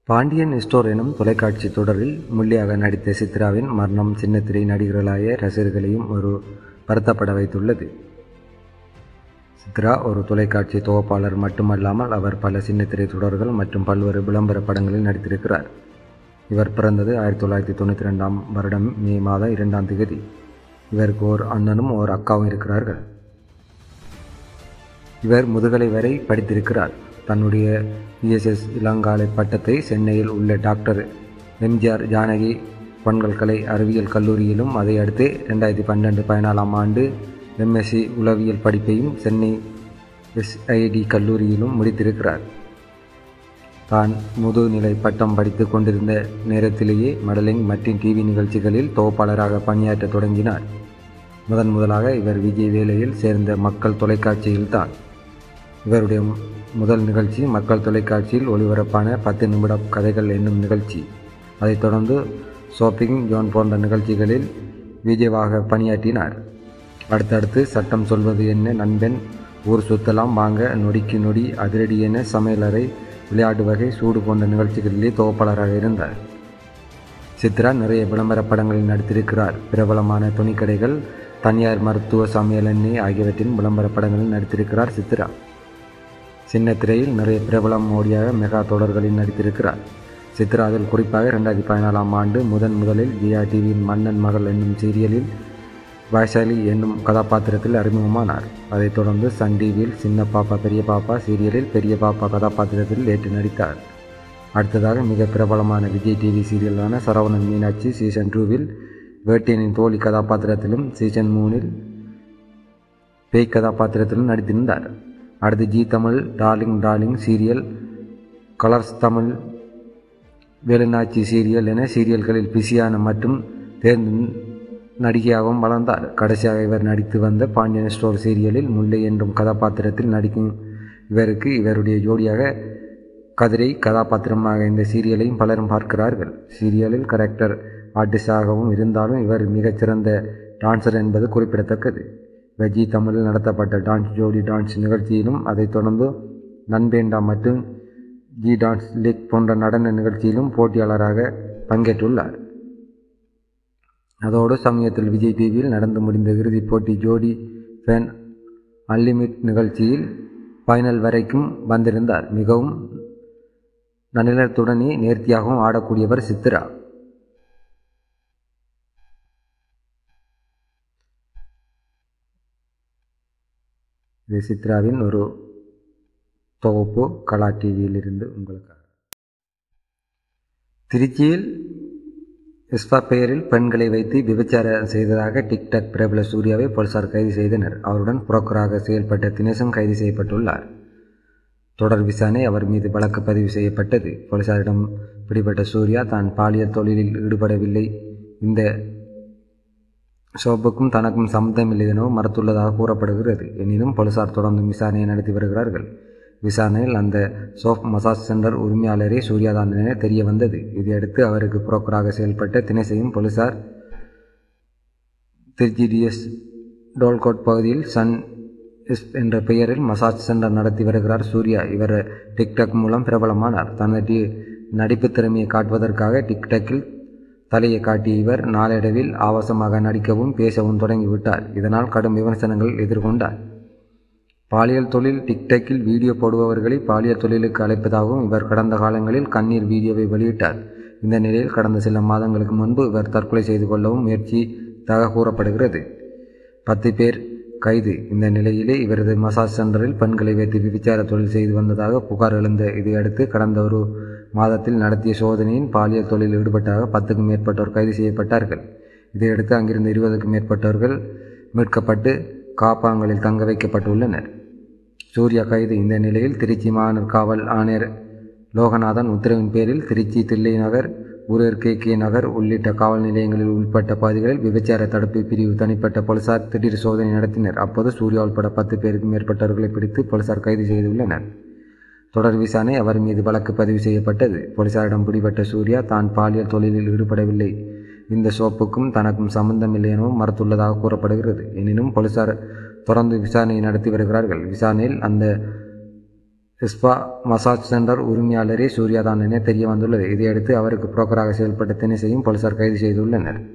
Pandian store எனும் தொலைக்காட்சி தொடரில் முள்ளியாக நடித்த சித்ராவின் மரணம் சின்னத்திரை நடிகர்களாய ரசிகர்களையும் ஒரு வருத்தப்பட வைத்துள்ளது சித்ரா ஒரு தொலைக்காட்சி தொகுப்பாளர் மட்டுமல்லாமல் அவர் பல சின்னத்திரை தொடர்கள் மற்றும் பல்வேறு விளம்பர படங்களில் நடித்திருக்கிறார் இவர் பிறந்தது ஆயிரத்தி தொள்ளாயிரத்தி தொண்ணூற்றி ரெண்டாம் வருடம் மே மாதம் இரண்டாம் தேதி இவருக்கு ஓர் அண்ணனும் ஓர் அக்காவும் இருக்கிறார்கள் இவர் முதுகலை வரை படித்திருக்கிறார் தன்னுடைய பிஎஸ்எஸ் இளங்காலை பட்டத்தை சென்னையில் உள்ள டாக்டர் எம்ஜிஆர் ஜானகி பல்கலை அறிவியல் கல்லூரியிலும் அதை அடுத்து ரெண்டாயிரத்தி பன்னெண்டு பதினாலாம் ஆண்டு எம்எஸ்சி உளவியல் படிப்பையும் சென்னை எஸ்ஐடி கல்லூரியிலும் முடித்திருக்கிறார் தான் முதுநிலை பட்டம் படித்து கொண்டிருந்த நேரத்திலேயே மடலிங் மற்றும் டிவி நிகழ்ச்சிகளில் தொகுப்பாளராக பணியாற்ற தொடங்கினார் முதன் முதலாக இவர் விஜய் வேலையில் சேர்ந்த மக்கள் தொலைக்காட்சியில்தான் இவருடைய முதல் நிகழ்ச்சி மக்கள் தொலைக்காட்சியில் ஒளிபரப்பான பத்து நிமிட கதைகள் என்னும் நிகழ்ச்சி அதைத் தொடர்ந்து ஷாப்பிங் ஜோன் போன்ற நிகழ்ச்சிகளில் விஜயவாக பணியாற்றினார் அடுத்தடுத்து சட்டம் சொல்வது என்ன நண்பன் ஊர் சுத்தலாம் வாங்க நொடிக்கு நொடி அதிரடி என சமையலறை விளையாட்டு வகை சூடு போன்ற நிகழ்ச்சிகளிலே தொகுப்பாளராக இருந்தார் சித்ரா நிறைய விளம்பர படங்களில் நடித்திருக்கிறார் பிரபலமான துணிக்கடைகள் தனியார் மருத்துவ சமையல் எண்ணெய் ஆகியவற்றின் விளம்பர படங்களில் நடித்திருக்கிறார் சித்ரா சின்ன திரையில் நிறைய பிரபலம் மோடியாக மெகா தொடர்களில் நடித்திருக்கிறார் சித்ராவில் குறிப்பாக ரெண்டாயிரத்தி பதினாலாம் ஆண்டு முதன் முதலில் ஜியா டிவியின் மன்னன் மகள் என்னும் சீரியலில் வைசாலி என்னும் கதாபாத்திரத்தில் அறிமுகமானார் அதைத் தொடர்ந்து சன் டிவியில் சின்ன பாப்பா பெரிய பாப்பா சீரியலில் பெரிய பாப்பா கதாபாத்திரத்தில் ஏற்று நடித்தார் அடுத்ததாக மிக பிரபலமான விஜய் டிவி சீரியலான சரவணன் மீனாட்சி சீசன் டூவில் வேட்டியனின் தோழி கதாபாத்திரத்திலும் சீசன் மூணில் பேய் கதாபாத்திரத்திலும் நடித்திருந்தார் அடுத்து Zee Tamil darling darling serial Colors Tamil Velunachi serial என சீரியல்களில் பிஸியான மற்றும் தேர்ந்து நடிகையாகவும் வளர்ந்தார் கடைசியாக இவர் நடித்து வந்த பாண்டியன் ஸ்டோர் சீரியலில் முல்லை என்றும் கதாபாத்திரத்தில் நடிக்கும் இவருக்கு இவருடைய ஜோடியாக கதிரை கதாபாத்திரமாக இந்த சீரியலையும் பலரும் பார்க்கிறார்கள் சீரியலில் கரெக்டர் ஆர்டிஸ்டாகவும் இருந்தாலும் இவர் மிகச்சிறந்த டான்சர் என்பது குறிப்பிடத்தக்கது வெஜி தமிழில் நடத்தப்பட்ட டான்ஸ் ஜோடி டான்ஸ் நிகழ்ச்சியிலும் அதைத் தொடர்ந்து நன்பேண்டா மற்றும் ஜி டான்ஸ் லீக் போன்ற நடன நிகழ்ச்சியிலும் போட்டியாளராக பங்கேற்றுள்ளார் அதோடு சமயத்தில் விஜய் டிவியில் நடந்து முடிந்த இறுதிப் போட்டி ஜோடி ஃபேன் அன்லிமிட் நிகழ்ச்சியில் ஃபைனல் வரைக்கும் வந்திருந்தார் மிகவும் நன்னிலத்துடனே நேர்த்தியாகவும் ஆடக்கூடியவர் சித்ரா இது சித்ராவின் ஒரு தொகுப்பு கலா டிவியிலிருந்து உங்களுக்காக திருச்சியில் இஸ்பா பெயரில் பெண்களை வைத்து விபச்சாரம் செய்ததாக டிக்டாக் பிரபல சூர்யாவை போலீசார் கைது செய்தனர் அவருடன் புரோக்கராக செயல்பட்ட தினேசன் கைது செய்யப்பட்டுள்ளார் தொடர் விசாரணை அவர் மீது வழக்கு பதிவு செய்யப்பட்டது போலீசாரிடம் பிடிபட்ட சூர்யா தான் பாலியல் தொழிலில் ஈடுபடவில்லை இந்த ஷோப்புக்கும் தனக்கும் சம்மந்தமில்லை எனவும் மறுத்துள்ளதாக கூறப்படுகிறது எனினும் போலீசார் தொடர்ந்து விசாரணையை நடத்தி வருகிறார்கள் விசாரணையில் அந்த சோப் மசாஜ் சென்டர் உரிமையாளரே சூர்யாதான் என தெரிய வந்தது இதையடுத்து அவருக்கு புரோக்கராக செயல்பட்ட தினேசையும் போலீசார் திருச்சி டிஎஸ் டோல்கோட் பகுதியில் சன் எஸ் என்ற பெயரில் மசாஜ் சென்டர் நடத்தி வருகிறார் சூர்யா இவர் டிக்டாக் மூலம் பிரபலமானார் தனது நடிப்பு திறமையை காட்டுவதற்காக டிக்டாக்கில் தலையை காட்டிய இவர் நாளடைவில் ஆபாசமாக நடிக்கவும் பேசவும் தொடங்கிவிட்டார் இதனால் கடும் விமர்சனங்கள் எதிர்கொண்டார் பாலியல் தொழில் டிக்டாக்கில் வீடியோ போடுபவர்களை பாலியல் தொழிலுக்கு அழைப்பதாகவும் இவர் கடந்த காலங்களில் கண்ணீர் வீடியோவை வெளியிட்டார் இந்த நிலையில் கடந்த சில மாதங்களுக்கு முன்பு இவர் தற்கொலை செய்து கொள்ளவும் முயற்சித்தாக கூறப்படுகிறது பத்து பேர் கைது இந்த நிலையிலே இவரது மசாஜ் சென்டரில் பெண்களை வைத்து விபச்சார தொழில் செய்து வந்ததாக புகார் எழுந்த இதையடுத்து கடந்த ஒரு மாதத்தில் நடத்திய சோதனையின் பாலியல் தொழிலில் ஈடுபட்டாக பத்துக்கும் மேற்பட்டோர் கைது செய்யப்பட்டார்கள் இதையடுத்து அங்கிருந்த இருபதுக்கும் மேற்பட்டவர்கள் மீட்கப்பட்டு காப்பாங்களில் தங்க வைக்கப்பட்டுள்ளனர் சூர்யா கைது இந்த நிலையில் திருச்சி மாநகர் காவல் ஆணையர் லோகநாதன் உத்தரவின் பேரில் திருச்சி தில்லை நகர் ஊரர் கே கே நகர் உள்ளிட்ட காவல் நிலையங்களில் உள்பட்ட பகுதிகளில் விபச்சார தடுப்பு பிரிவு தனிப்பட்ட போலீசார் திடீர் சோதனை நடத்தினர் அப்போது சூர்யா உள்பட பத்து பேருக்கும் மேற்பட்டவர்களை பிடித்து போலீசார் கைது செய்துள்ளனர் தொடர் விசாரணை அவர் மீது வழக்கு பதிவு செய்யப்பட்டது போலீசாரிடம் பிடிபட்ட சூர்யா தான் பாலியல் தொழிலில் ஈடுபடவில்லை இந்த சோப்புக்கும் தனக்கும் சம்பந்தமில்லை எனவும் மறுத்துள்ளதாக கூறப்படுகிறது எனினும் போலீசார் தொடர்ந்து விசாரணையை நடத்தி வருகிறார்கள் விசாரணையில் அந்த ஸ்பா மசாஜ் சென்டர் உரிமையாளரே சூர்யா தான் என தெரிய வந்துள்ளது இதையடுத்து அவருக்கு புரோக்கராக செயல்பட்ட தினேசையும் போலீசார் கைது செய்துள்ளனர்